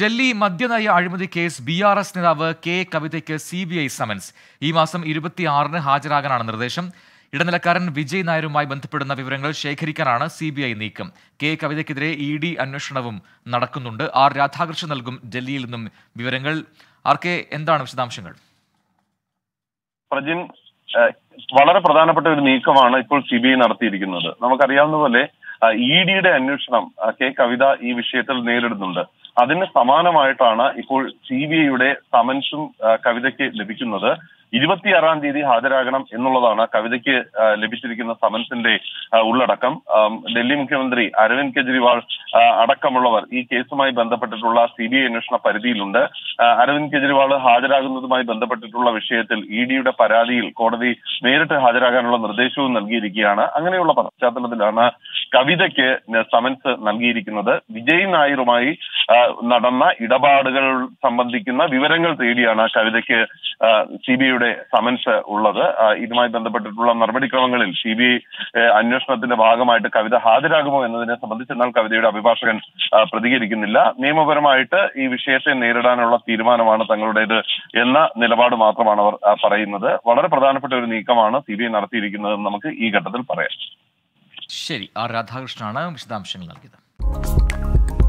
ഡൽഹി മദ്യനയ അഴിമതി കേസ് ബി ആർ എസ് നേതാവ് കെ കവിതയ്ക്ക് സി ബി ഐ സമൻസ് ഈ മാസം ഇരുപത്തിയാറിന് ഹാജരാകാനാണ് നിർദ്ദേശം ഇടനിലക്കാരൻ വിജയ് നായരുമായി ബന്ധപ്പെടുന്ന വിവരങ്ങൾ ശേഖരിക്കാനാണ് സി ബി ഐ നീക്കം കെ കവിതയ്ക്കെതിരെ ഇ ഡി അന്വേഷണവും നടക്കുന്നുണ്ട് ആർ രാധാകൃഷ്ണൻ നൽകും ഡൽഹിയിൽ നിന്നും വിവരങ്ങൾ ആർ കെ എന്താണ് വിശദാംശങ്ങൾ പ്രജിൻ ഏഹ്, വളരെ പ്രധാനപ്പെട്ട ഒരു നീക്കമാണ് ഇപ്പോൾ സി ബി ഐ നടത്തിയിരിക്കുന്നത് നമുക്കറിയാവുന്ന പോലെ ഇ ഡിയുടെ അന്വേഷണം ആ, കെ കവിത ഈ വിഷയത്തിൽ നേരിടുന്നുണ്ട് അതിന് സമാനമായിട്ടാണ് ഇപ്പോൾ സി ബി ഐയുടെ സമൻസും ആ, കവിതയ്ക്ക് ലഭിക്കുന്നത് ഇരുപത്തിയാറാം തീയതി ഹാജരാകണം എന്നുള്ളതാണ് കവിതയ്ക്ക് ആ, ലഭിച്ചിരിക്കുന്ന സമൻസിന്റെ ആ, ഉള്ളടക്കം ആം, ഡൽഹി മുഖ്യമന്ത്രി അരവിന്ദ് കെജ്രിവാൾ ആ, അടക്കമുള്ളവർ ഈ കേസുമായി ബന്ധപ്പെട്ടിട്ടുള്ള സി ബി ഐ അന്വേഷണ പരിധിയിലുണ്ട് ആ, അരവിന്ദ് കെജ്രിവാൾ ഹാജരാകുന്നതുമായി ബന്ധപ്പെട്ടിട്ടുള്ള വിഷയത്തിൽ ഇ ഡിയുടെ പരാതിയിൽ കോടതി നേരിട്ട് ഹാജരാകാനുള്ള നിർദ്ദേശവും നൽകിയിരിക്കുകയാണ് അങ്ങനെയുള്ള പശ്ചാത്തലത്തിലാണ് കവിതയ്ക്ക് സമൻസ് നൽകിയിരിക്കുന്നത് വിജയ് നായരുമായി ആ, നടന്ന ഇടപാടുകൾ സംബന്ധിക്കുന്ന വിവരങ്ങൾ തേടിയാണ് കവിതയ്ക്ക് സി ബി ഐയുടെ സമൻസ് ഉള്ളത് ആ, ഇതുമായി ബന്ധപ്പെട്ടിട്ടുള്ള നടപടിക്രമങ്ങളിൽ സി ബി ഐ അന്വേഷണത്തിന്റെ ഭാഗമായിട്ട് കവിത ഹാജരാകുമോ എന്നതിനെ സംബന്ധിച്ച് എന്നാൽ കവിതയുടെ അഭിഭാഷകൻ ആ, പ്രതികരിക്കുന്നില്ല നിയമപരമായിട്ട് ഈ വിഷയത്തെ നേരിടാനുള്ള തീരുമാനമാണ് തങ്ങളുടേത് എന്ന നിലപാട് മാത്രമാണ് അവർ ആ, പറയുന്നത് വളരെ പ്രധാനപ്പെട്ട ഒരു നീക്കമാണ് സി ബി ഐ നടത്തിയിരിക്കുന്നതെന്ന് നമുക്ക് ഈ ഘട്ടത്തിൽ പറയാം ശരി ആർ രാധാകൃഷ്ണനാണ് വിശദാംശങ്ങൾ നൽകിയത്